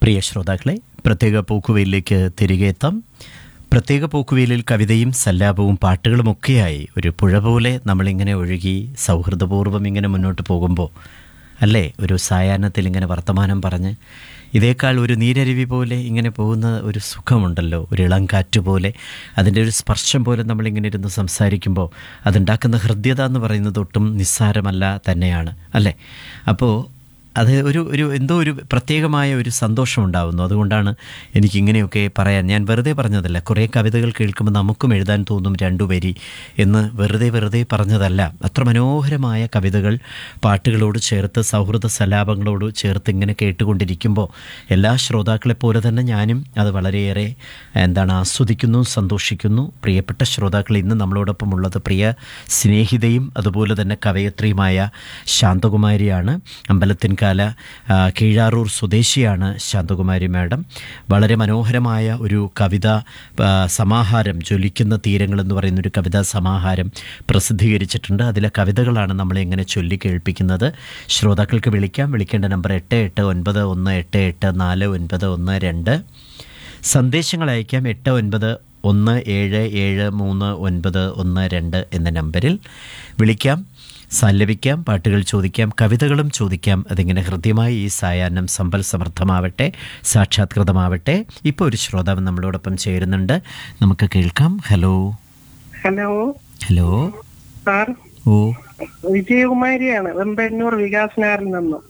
പ്രിയ ശ്രോതാക്കളെ പ്രത്യേക പോക്കുവയിലേക്ക് തിരികെ എത്താം പ്രത്യേക പോക്കുവയിലിൽ കവിതയും സല്ലാപവും പാട്ടുകളുമൊക്കെയായി ഒരു പുഴ പോലെ നമ്മളിങ്ങനെ ഒഴുകി സൗഹൃദപൂർവ്വം ഇങ്ങനെ മുന്നോട്ട് പോകുമ്പോൾ അല്ലേ ഒരു സായാഹ്നത്തിൽ ഇങ്ങനെ വർത്തമാനം പറഞ്ഞ് ഇതേക്കാൾ ഒരു നീരരുവി പോലെ ഇങ്ങനെ പോകുന്ന ഒരു സുഖമുണ്ടല്ലോ ഒരു ഇളം കാറ്റ് പോലെ അതിൻ്റെ ഒരു സ്പർശം പോലെ നമ്മളിങ്ങനെ ഇരുന്ന് സംസാരിക്കുമ്പോൾ അതുണ്ടാക്കുന്ന ഹൃദ്യത എന്ന് പറയുന്നത് ഒട്ടും നിസ്സാരമല്ല തന്നെയാണ് അല്ലേ അപ്പോൾ അത് ഒരു ഒരു എന്തോ ഒരു പ്രത്യേകമായ ഒരു സന്തോഷം ഉണ്ടാവുന്നു അതുകൊണ്ടാണ് എനിക്ക് ഇങ്ങനെയൊക്കെ പറയാൻ ഞാൻ വെറുതെ പറഞ്ഞതല്ല കുറേ കവിതകൾ കേൾക്കുമ്പോൾ നമുക്കും എഴുതാൻ തോന്നും രണ്ടു വരി എന്ന് വെറുതെ വെറുതെ പറഞ്ഞതല്ല അത്ര മനോഹരമായ കവിതകൾ പാട്ടുകളോട് ചേർത്ത് സൗഹൃദ സലാപങ്ങളോട് ചേർത്ത് ഇങ്ങനെ കേട്ടുകൊണ്ടിരിക്കുമ്പോൾ എല്ലാ ശ്രോതാക്കളെ പോലെ തന്നെ ഞാനും അത് വളരെയേറെ എന്താണ് ആസ്വദിക്കുന്നു സന്തോഷിക്കുന്നു പ്രിയപ്പെട്ട ശ്രോതാക്കൾ ഇന്ന് നമ്മളോടൊപ്പം ഉള്ളത് പ്രിയ സ്നേഹിതയും അതുപോലെ തന്നെ കവയത്രിയുമായ ശാന്തകുമാരിയാണ് അമ്പലത്തിൻകാല ആ, കീഴാറൂർ സ്വദേശിയാണ് ശാന്തകുമാരി മാഡം വളരെ മനോഹരമായ ഒരു കവിത ആ, സമാഹാരം ജ്വലിക്കുന്ന തീരങ്ങൾ എന്ന് പറയുന്ന ഒരു കവിതാ സമാഹാരം പ്രസിദ്ധീകരിച്ചിട്ടുണ്ട് അതിലെ കവിതകളാണ് നമ്മളെ ഇങ്ങനെ ചൊല്ലി കേൾപ്പിക്കുന്നത് ശ്രോതാക്കൾക്ക് വിളിക്കാം വിളിക്കേണ്ട നമ്പർ എട്ട് എട്ട് ഒൻപത് ഒന്ന് എട്ട് എട്ട് നാല് ഒൻപത് ഒന്ന് രണ്ട് സന്ദേശങ്ങൾ അയക്കാം എട്ട് ഒൻപത് ഒന്ന് ഏഴ് ഏഴ് മൂന്ന് ഒൻപത് ഒന്ന് രണ്ട് എന്ന നമ്പറിൽ വിളിക്കാം സല്ലപിക്കാം പാട്ടുകൾ ചോദിക്കാം കവിതകളും ചോദിക്കാം അതിങ്ങനെ ഹൃദ്യമായി ഈ സായാഹ്നം സമ്പൽ സമൃദ്ധമാവട്ടെ സാക്ഷാത്കൃതമാവട്ടെ ഇപ്പോൾ ഒരു ശ്രോതാവ് നമ്മളോടൊപ്പം ചേരുന്നുണ്ട് നമുക്ക് കേൾക്കാം ഹലോ ഹലോ ഹലോ സാർ ഓ വിജയകുമാരിയാണ് വെമ്പന്നൂർ വികാസനാറിൽ നിന്നും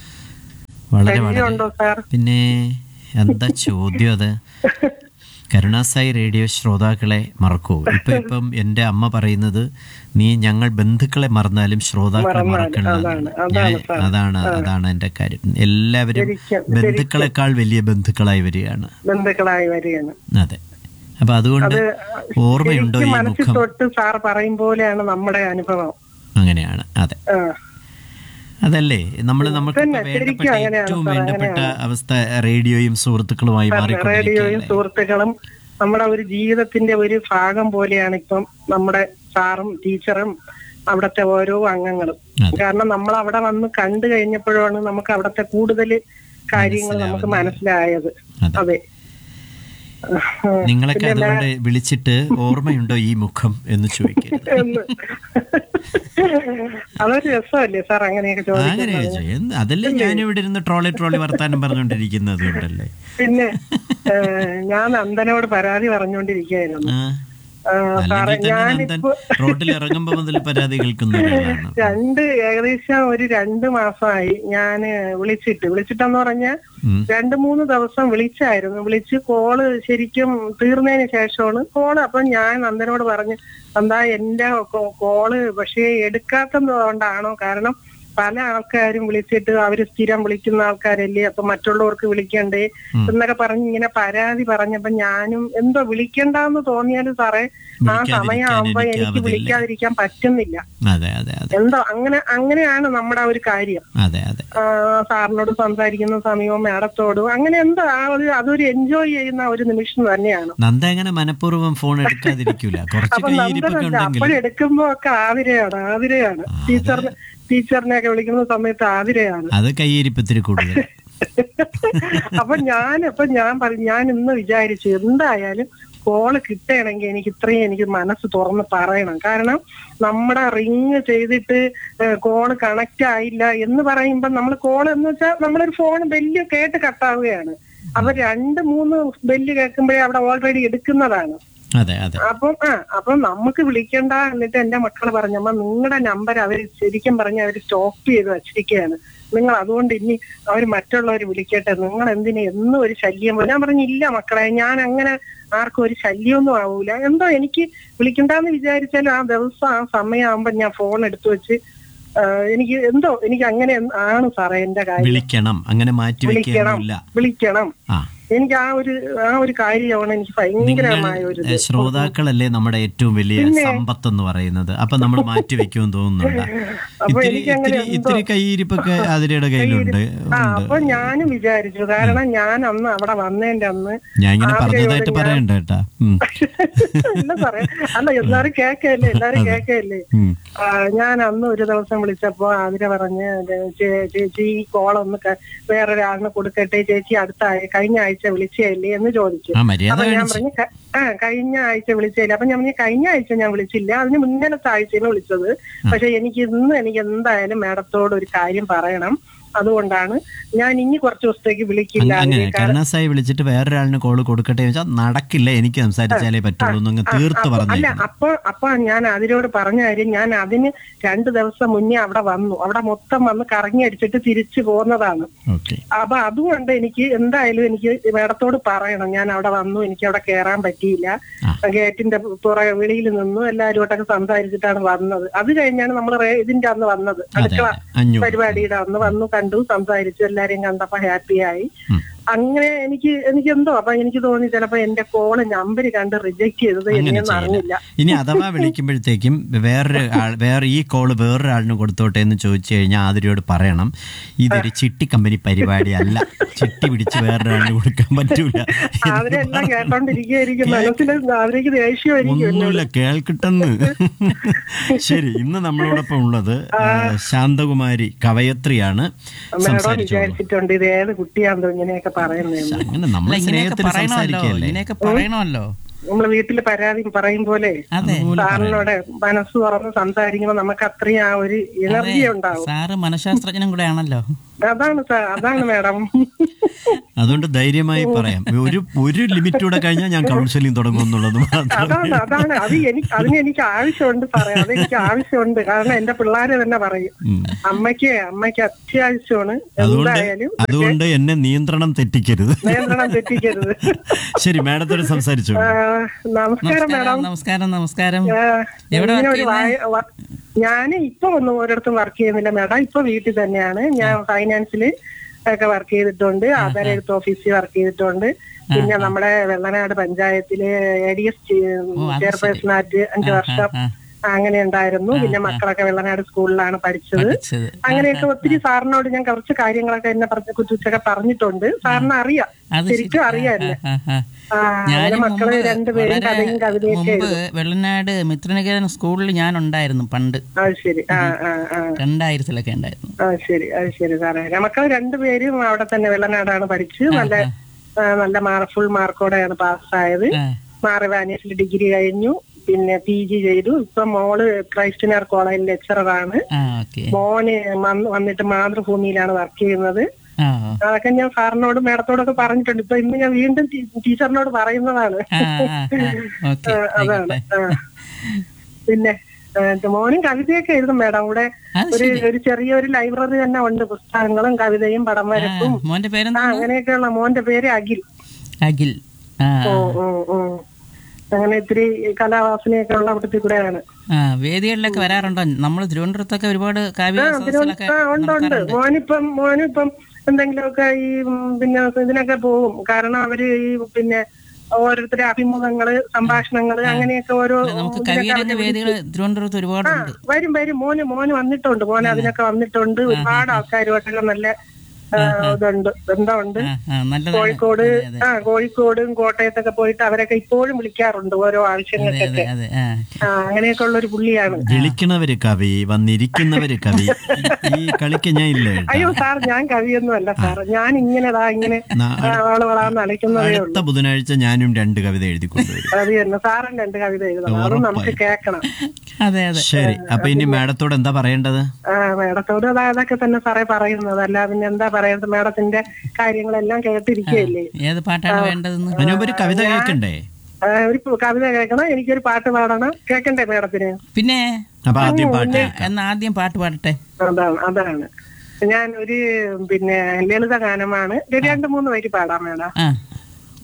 വളരെ വളരെ പരിചയമുണ്ടോ സാർ പിന്നെ എന്താ ചോദ്യം അത് കരുണാസായി റേഡിയോ ശ്രോതാക്കളെ മറക്കൂ ഇപ്പൊ ഇപ്പം എൻ്റെ അമ്മ പറയുന്നത് നീ ഞങ്ങൾ ബന്ധുക്കളെ മറന്നാലും ശ്രോതാക്കളെ മറക്കണ്ട അതാണ്, അതാണ് സാർ. അതാണ് അതാണ് എൻ്റെ കാര്യം എല്ലാവരും ശരിക്കും, ബന്ധുക്കളെക്കാൾ വലിയ ബന്ധുക്കളായി വരികയാണ് ബന്ധുക്കളായി വരികയാണ് അതെ അപ്പൊ അതുകൊണ്ട് ഓർമ്മയുണ്ടോ എനിക്ക് ഈ മനസ്സിൽ മുഖം തൊട്ട് സാർ പറയും പോലെയാണ് നമ്മുടെ അനുഭവം അങ്ങനെയാണ് അതെ ആ, അതല്ലേ നമ്മൾ നമുക്ക് തന്നെ, വേണ്ടപ്പെട്ട ശരിക്കും അങ്ങനെയാണ് ഏറ്റവും സാർ, വേണ്ടപ്പെട്ട അവസ്ഥ റേഡിയോയും സുഹൃത്തുക്കളുമായി റേഡിയോയും മാറിക്കൊണ്ടിരിക്കുകയല്ലേ സുഹൃത്തുക്കളും നമ്മുടെ ഒരു ജീവിതത്തിന്റെ ഒരു ഭാഗം പോലെയാണ് ഇപ്പം നമ്മുടെ സാറും ടീച്ചറും അവിടുത്തെ ഓരോ അംഗങ്ങളും അതെ. കാരണം നമ്മൾ അവിടെ വന്ന് കണ്ടു കഴിഞ്ഞപ്പോഴാണ് നമുക്ക് അവിടുത്തെ കൂടുതൽ കാര്യങ്ങൾ നമുക്ക് മനസ്സിലായത് അതെ. അതെ നിങ്ങളൊക്കെ അതുകൊണ്ട് വിളിച്ചിട്ട് ഓർമ്മയുണ്ടോ ഈ മുഖം എന്ന് ചോദിക്കരുത് എന്ന്. അതൊരു രസമല്ലേ സാർ അങ്ങനെയൊക്കെ അങ്ങനെ ചോദിക്കുന്നത് ചോദിച്ചു. എന്ത് അതല്ലേ ഞാനിവിടെ ഇരുന്ന് ട്രോളി ട്രോളി വർത്താനം പറഞ്ഞുകൊണ്ടിരിക്കുന്നത് കൊണ്ടല്ലേ പിന്നെ ഏഹ്, ഞാൻ നന്ദനോട് പരാതി പറഞ്ഞുകൊണ്ടിരിക്കുകയായിരുന്നു ആ. ഏഹ്, സാറേ അല്ലെങ്കിൽ തന്നെ നന്ദൻ ഞാനിപ്പോ റോഡിൽ ഇറങ്ങുമ്പോ മുതൽ പരാതി കേൾക്കുന്ന ഒരാളാണ് രണ്ട് ഏകദേശം ഒരു രണ്ട് മാസമായി ഞാന് വിളിച്ചിട്ട് വിളിച്ചിട്ടെന്ന് പറഞ്ഞാൽ ഉം. രണ്ട് മൂന്ന് ദിവസം വിളിച്ചായിരുന്നു വിളിച്ച് കോള് ശരിക്കും തീർന്നതിന് ശേഷമാണ് കോള് അപ്പൊ ഞാൻ നന്ദനോട് പറഞ്ഞു എന്താ എന്റെ കോ- കോള് പക്ഷേ എടുക്കാത്തത് കൊണ്ടാണോ കാരണം പല ആൾക്കാരും വിളിച്ചിട്ട് അവര് സ്ഥിരം വിളിക്കുന്ന ആൾക്കാരല്ലേ അപ്പൊ മറ്റുള്ളവർക്ക് വിളിക്കണ്ടേ എന്നൊക്കെ പറഞ്ഞ് ഇങ്ങനെ പരാതി പറഞ്ഞപ്പോ ഞാനും എന്തോ വിളിക്കണ്ടെന്ന് തോന്നിയാലും സാറേ ആ സമയമാകുമ്പോ എനിക്ക് എനിക്കാവതില്ല. വിളിക്കാതിരിക്കാൻ പറ്റുന്നില്ല അതെ അതെ അതെ എന്തോ അങ്ങനെ അങ്ങനെയാണ് നമ്മുടെ ആ ഒരു കാര്യം അതെ അതെ ആ, സാറിനോട് സംസാരിക്കുന്ന സമയവും മാഡത്തോടും അങ്ങനെ എന്തോ ആ ഒരു അതൊരു എൻജോയ് ചെയ്യുന്ന ഒരു നിമിഷം തന്നെയാണ് നന്ദ അങ്ങനെ മനഃപൂർവ്വം ഫോൺ എടുക്കാതിരിക്കൂല കുറച്ച് അപ്പൊ കയ്യിരിപ്പൊക്കെ നന്ദനല്ല ഉണ്ടെങ്കിൽ അപ്പോഴെടുക്കുമ്പോ ഒക്കെ ആതിരയാണ് ആതിരയാണ് ടീച്ചറിനെ ടീച്ചറിനെ ഒക്കെ വിളിക്കുന്ന സമയത്ത് ആതിരയാണ് അത് കയ്യിരിപ്പത്തിരി കൂടുതൽ അപ്പൊ ഞാൻ ഇപ്പൊ ഞാൻ പറയും ഞാൻ ഇന്ന് വിചാരിച്ചു എന്തായാലും കോള് കിട്ടണമെങ്കിൽ എനിക്ക് ഇത്രയും എനിക്ക് മനസ്സ് തുറന്ന് പറയണം കാരണം നമ്മുടെ റിങ് ചെയ്തിട്ട് കോള് കണക്ട് ആയില്ല എന്ന് പറയുമ്പോ നമ്മൾ കോൾ എന്ന് വെച്ചാൽ നമ്മളൊരു ഫോൺ ബെല്ല് കേട്ട് കട്ടാവുകയാണ് അപ്പൊ രണ്ട് മൂന്ന് ബെല്ല് കേൾക്കുമ്പോഴേ അവിടെ ഓൾറെഡി എടുക്കുന്നതാണ് അതെ അതെ അപ്പം ആ അപ്പം നമുക്ക് വിളിക്കണ്ട എന്നിട്ട് എന്റെ മക്കൾ പറഞ്ഞമ്മ നിങ്ങളുടെ നമ്പർ അവർ ശരിക്കും പറഞ്ഞ അവർ സ്റ്റോപ്പ് ചെയ്ത് വച്ചിരിക്കുകയാണ് നിങ്ങൾ അതുകൊണ്ട് ഇനി അവർ മറ്റുള്ളവർ വിളിക്കട്ടെ നിങ്ങൾ എന്തിനു എന്നും ഒരു ശല്യം പോലെ ഞാൻ പറഞ്ഞു ഇല്ല മക്കളെ ഞാൻ അങ്ങനെ ആർക്കും ഒരു ശല്യമൊന്നും ആവൂല എന്തോ എനിക്ക് വിളിക്കണ്ടെന്ന് വിചാരിച്ചാലും ആ ദിവസം ആ സമയമാകുമ്പോ ഞാൻ ഫോൺ എടുത്തു വെച്ച് ആ, എനിക്ക് എന്തോ എനിക്ക് അങ്ങനെ ആണ് സാറേ എന്റെ കാര്യം വിളിക്കണം അങ്ങനെ മാറ്റി വിളിക്കണം വെക്കാനില്ല വിളിക്കണം ആ എനിക്ക് ആ ഒരു ആ ഒരു കാര്യമാണ് എനിക്ക് ഭയങ്കരമായ ഒരു ഏ, ശ്രോതാക്കളല്ലേ നമ്മുടെ ഏറ്റവും വലിയ സമ്പത്ത് എന്ന് പറയുന്നത് അപ്പൊ നമ്മൾ മാറ്റി വെക്കുമെന്ന് തോന്നുന്നുണ്ട് അപ്പൊ ഇത്തിരി എനിക്ക് അങ്ങനെ ഇത്തിരി ഇത്തിരി കൈയിരിപ്പൊക്കെ അതിരയുടെ കയ്യിലുണ്ട് ആ അപ്പൊ ഞാനും വിചാരിച്ചു കാരണം ഞാൻ അന്ന് അവിടെ വന്നതിന്റെ അന്ന് ഞാൻ ഇങ്ങനെ ആദ്യം പറഞ്ഞതായിട്ട് ഇവിടെ പറയണ്ട കേട്ടാ ഉം. അല്ല സാറേ അല്ല എല്ലാരും കേക്കല്ലേ എല്ലാരും കേക്കല്ലേ ഉം. ആ, ഞാൻ അന്ന് ഒരു ദിവസം വിളിച്ചപ്പോ അതിനെ പറഞ്ഞ് ചേ- ചേച്ചി ഈ കോളൊന്ന് ക- വേറൊരാളിന് കൊടുക്കട്ടെ ചേച്ചി അടുത്ത ആഴ്ച കഴിഞ്ഞ ആഴ്ച വിളിച്ചല്ലേ എന്ന് ചോദിച്ചു ആ മര്യാദ അപ്പൊ ഞാൻ കാണിച്ച് പറഞ്ഞു "ക- ആ കഴിഞ്ഞ ആഴ്ച വിളിച്ചില്ല അപ്പൊ ഞാൻ പറഞ്ഞു കഴിഞ്ഞ ആഴ്ച ഞാൻ വിളിച്ചില്ല അതിന് മുന്നത്തെ ആഴ്ചയാണ് വിളിച്ചത് പക്ഷെ എനിക്ക് ഇന്ന് എനിക്ക് എന്തായാലും മാഡത്തോട് ഒരു കാര്യം പറയണം അതുകൊണ്ടാണ് ഞാൻ ഇനി കുറച്ച് ദിവസത്തേക്ക് വിളിക്കില്ല അങ്ങ- അങ്ങനെ അതിനെ കാരണം- കരുണാസായി വിളിച്ചിട്ട് വേറൊരാളിന് കോള് കൊടുക്കട്ടെ എന്ന് വെച്ചാൽ നടക്കില്ല എനിക്ക് സംസാരിച്ചാലേ പറ്റുള്ളൂ എന്നങ്ങ് തീർത്ത് അപ്പൊ- അല്ല പറഞ്ഞു അപ്പൊ അപ്പൊ ഞാൻ അതിനോട് പറഞ്ഞ കാര്യം ഞാൻ അതിന് രണ്ടു ദിവസം മുന്നേ അവിടെ വന്നു അവിടെ മൊത്തം വന്ന് കറങ്ങി അടിച്ചിട്ട് തിരിച്ചു പോകുന്നതാണ് ഓക്കെ അപ്പൊ അതുകൊണ്ട് എനിക്ക് എന്തായാലും എനിക്ക് മേഡത്തോട് പറയണം ഞാൻ അവിടെ വന്നു എനിക്ക് അവിടെ കയറാൻ പറ്റിയില്ല ആ. ഗേറ്റിന്റെ പുറ വെളിയിൽ നിന്നു എല്ലാവരുമായിട്ടൊക്കെ സംസാരിച്ചിട്ടാണ് വന്നത് അത് കഴിഞ്ഞാണ് നമ്മൾ ഇതിന്റെ അന്ന് വന്നത് അതെ അടുക്കള അതെ അഞ്ഞൂറ് പരിപാടിയുടെ അന്ന് വന്നു കണ്ടു സംസാരിച്ചു എല്ലാരെയും കണ്ടപ്പോ ഹാപ്പിയായി ഉം. അങ്ങനെ എനിക്ക് എനിക്ക് എന്തോ അപ്പൊ എനിക്ക് തോന്നി ചിലപ്പോ എന്റെ കോള് നമ്പര് കണ്ട് റിജക്ട് ചെയ്തത് അങ്ങനെ എന്നെയൊന്നും ചെയ്യില്ല അറിഞ്ഞില്ല ഇനി അഥവാ വിളിക്കുമ്പോഴത്തേക്കും വേറൊരു ആൾ വേറെ ഈ കോള് വേറൊരാളിന് കൊടുത്തോട്ടെ എന്ന് ചോദിച്ചു കഴിഞ്ഞാൽ ആതിരയോട് പറയണം ഇതൊരു ചിട്ടി കമ്പനി പരിപാടി അല്ല ചിട്ടി പിടിച്ച് വേറൊരാളിന് കൊടുക്കാൻ പറ്റൂല അവരെല്ലാം കേട്ടോണ്ടിരിക്കുകയായിരിക്കും മനസ്സിൽ അവരേക്ക് ദേഷ്യമായിരിക്കും ഒന്നുമില്ല കേൾക്കട്ടെന്ന് ശരി ഇന്ന് നമ്മളോടൊപ്പം ഉള്ളത് ആ, ശാന്തകുമാരി കവയത്രിയാണ് മേഡം സംസാരിച്ചോളൂ വിചാരിച്ചിട്ടുണ്ട് ഇത് ഏത് കുട്ടിയാണെന്നോ ഇങ്ങനെയൊക്കെ പറയുന്നത് അങ്ങനെ നമ്മൾ അല്ല ഇങ്ങനെയൊക്കെ സ്നേഹത്തിൽ പറയണമല്ലോ സംസാരിക്കല്ലേ ഇങ്ങനെയൊക്കെ പറയണമല്ലോ നമ്മള് വീട്ടില് പരാതി പറയും പോലെ അതെ സാറിനോട് മനസ്സ് തുറന്ന് സംസാരിക്കുമ്പോ നമുക്ക് അത്രയും ആ ഒരു എനർജി ഉണ്ടാവും സാറ് മനഃശാസ്ത്രജ്ഞനും കൂടെ ആണല്ലോ അതാണ് സാർ അതാണ് മേഡം അതുകൊണ്ട് ധൈര്യമായി പറയാം ഒരു ഒരു ലിമിറ്റൂടെ കഴിഞ്ഞാൽ ഞാൻ കൗൺസിലിംഗ് തുടങ്ങും എന്നുള്ളത് മാത്രം അതാണ് അതാണ് അത് എനിക്ക് അതിന് എനിക്ക് ആവശ്യമുണ്ട് സാറേ അത് എനിക്ക് ആവശ്യമുണ്ട് കാരണം എന്റെ പിള്ളേര് തന്നെ പറയും ഉം. അമ്മയ്ക്ക് അമ്മയ്ക്ക് അത്യാവശ്യമാണ് അതുകൊണ്ട് എന്തായാലും അതുകൊണ്ട് എന്നെ നിയന്ത്രണം തെറ്റിക്കരുത് നിയന്ത്രണം തെറ്റിക്കരുത് ശരി മാഡത്തോട് സംസാരിച്ചു ആ, നമസ്കാരം മേഡം നമസ്കാരം നമസ്കാരം ആ, എവിടെ ഇങ്ങനെ work ഒരു വായ- വ- ഞാന് ഇപ്പൊ ഒന്നും ഒരിടത്തും വർക്ക് ചെയ്യുന്നില്ല മേഡം ഇപ്പൊ വീട്ടിൽ തന്നെയാണ് ഞാൻ ഫൈനാൻസില് ഒക്കെ വർക്ക് ചെയ്തിട്ടുണ്ട് ആധാർ എഴുത്ത് ഓഫീസിൽ വർക്ക് ചെയ്തിട്ടുണ്ട് പിന്നെ നമ്മുടെ വെള്ളനാട് പഞ്ചായത്തില് എ ഡി എസ് ചെയർപേഴ്സൺ ആയിട്ട് അഞ്ചു വർഷം ആ. അങ്ങനെ ഉണ്ടായിരുന്നു പിന്നെ മക്കളൊക്കെ വെള്ളനാട് സ്കൂളിലാണ് പഠിച്ചത് പഠിച്ചത് അങ്ങനെയൊക്കെ ഒത്തിരി സാറിനോട് ഞാൻ കുറച്ച് കാര്യങ്ങളൊക്കെ എന്നെ പറഞ്ഞ കുറിച്ചൊക്കെ പറഞ്ഞിട്ടുണ്ട് സാറിന് അറിയാം അത് ശരിക്കും അറിയാം എന്നെ ആ, ആ. ആ, അങ്ങനെ ഞാനും മക്കള് മുമ്പ് രണ്ടുപേരും വളരെ കഥയും കവിതയൊക്കെ മുമ്പ് വെള്ളനാട് മിത്രനികേതൻ സ്കൂളിൽ ഞാൻ ഉണ്ടായിരുന്നു പണ്ട് അത് ശരി ആ ആ ആ രണ്ടായിരത്തിലൊക്കെ ഉണ്ടായിരുന്നു ആ ശരി അത് ശരി സാറേ മക്കൾ രണ്ടുപേരും അവിടെ തന്നെ വെള്ളനാടാണ് പഠിച്ച് നല്ല ആ, നല്ല മാർക്ക് ഫുൾ മാർക്കോടെയാണ് പാസ്സായത് ആ, മാറി വാനിയസിൽ ഡിഗ്രി കഴിഞ്ഞു പിന്നെ പി ജി ചെയ്തു ഇപ്പൊ മോള് ക്രൈസ്റ്റ്യനാർ കോളേജിൽ ലെക്ചറാണ് ആ ഓക്കെ മോന് വന്ന് വന്നിട്ട് മാതൃഭൂമിയിലാണ് വർക്ക് ചെയ്യുന്നത് ആ അതൊക്കെ ഞാൻ സാറിനോട് മേഡത്തോടൊക്കെ പറഞ്ഞിട്ടുണ്ട് ഇപ്പൊ ഇന്ന് ഞാൻ വീണ്ടും ടീ- ടീച്ചറിനോട് പറയുന്നതാണ് ആ ആ ഓക്കെ ആ, അതാണ് ആ. പിന്നെ ആ, മോനും കവിതയൊക്കെ എഴുതും മേഡം ഇവിടെ അത് ഒരു ഒരു ചെറിയൊരു ലൈബ്രറി തന്നെ ഉണ്ട് പുസ്തകങ്ങളും കവിതയും പടം വരപ്പും മോന്റെ ആ പേരെന്താ അങ്ങനെയൊക്കെയുള്ള മോന്റെ പേര് അഖിൽ അഖിൽ ആ ഉം, ഉം, ഉം. അങ്ങനെ ഇത്തിരി കലാവാസനയൊക്കെ ഉള്ള അവിടുത്തെ കൂടെയാണ് ആ വേദികളിലൊക്കെ വരാറുണ്ടോ നമ്മൾ തിരുവനന്തപുരത്തൊക്കെ ഒരുപാട് കാവ്യ സദസ്സിലൊക്കെ ആ ഉണ്ട് ഉണ്ട് മോനിപ്പം മോനിപ്പം എന്തെങ്കിലുമൊക്കെ ഈ ഉം, പിന്നെ ഇതിനൊക്കെ പോകും കാരണം അവര് ഈ പിന്നെ ഓരോരുത്തരുടെ അഭിമുഖങ്ങള് സംഭാഷണങ്ങള് അങ്ങനെയൊക്കെ ഓരോ നമുക്ക് ഇതിനൊക്കെ കവിയരങ്ങ വേദികൾ തിരുവനന്തപുരത്ത് ഒരുപാടുണ്ട് വരും വരും മോന് മോന് വന്നിട്ടുണ്ട് മോന് അതിനൊക്കെ വന്നിട്ടുണ്ട് ഒരുപാട് ആൾക്കാരുമായിട്ടൊക്കെ നല്ല ആ, ഇതുണ്ട് ബന്ധമുണ്ട് ആ ആ നല്ലതാണ് കോഴിക്കോട് അതെ അതെ ആ കോഴിക്കോടും കോട്ടയത്തൊക്കെ പോയിട്ട് അവരൊക്കെ ഇപ്പോഴും വിളിക്കാറുണ്ട് ഓരോ അതെ ആവശ്യങ്ങൾക്കൊക്കെ അതെ ആ ആ അങ്ങനെയൊക്കെ ഉള്ള ഒരു പുള്ളിയാണ് വിളിക്കണവര് കവി വന്നിരിക്കുന്നവര് കവി ഈ കളിക്ക് ഞാൻ ഇല്ല കേട്ടോ അയ്യോ സാർ ഞാൻ കവിയൊന്നും അല്ല സാർ ഞാൻ ഇങ്ങനെ ദാ ഇങ്ങനെ നാ- ആള് വളാന്ന് അലയ്ക്കുന്നതേ ഉള്ളൂ അടുത്ത ബുധനാഴ്ച ഞാനും രണ്ട് കവിത എഴുതി കൊണ്ടുവരും അത് തന്നെ സാറിന്റെ രണ്ട് കവിത എഴുതണം അത് നമുക്ക് കേൾക്കണം അതെ അതെ ശരി അപ്പൊ ഇനി മാഡത്തോട് എന്താ പറയേണ്ടത് ആ മേഡത്തോട് അതാ അതൊക്കെ തന്നെ സാറേ പറയുന്നത് അല്ല പിന്നെ എന്താ പറയുന്നത് മേഡത്തിന്റെ കാര്യങ്ങളെല്ലാം കേട്ടിരിക്കുകയല്ലേ ഏത് പാട്ടാണ് വേണ്ടതെന്ന് അതിനുമുമ്പ് ഒരു കവിത കേൾക്കണ്ടേ ആ, ഒരു കവിത കേൾക്കണം എനിക്കൊരു പാട്ട് പാടണം കേൾക്കണ്ടേ മേഡത്തിന് പിന്നെ അപ്പൊ ആദ്യം പാട്ട് എന്നാ ആദ്യം പാട്ട് പാടട്ടെ അതാണ് അതാണ് ഞാൻ ഒരു പിന്നെ ലളിത ഗാനമാണ് ഒരു രണ്ട് മൂന്ന് വരി പാടാം മേഡം ആ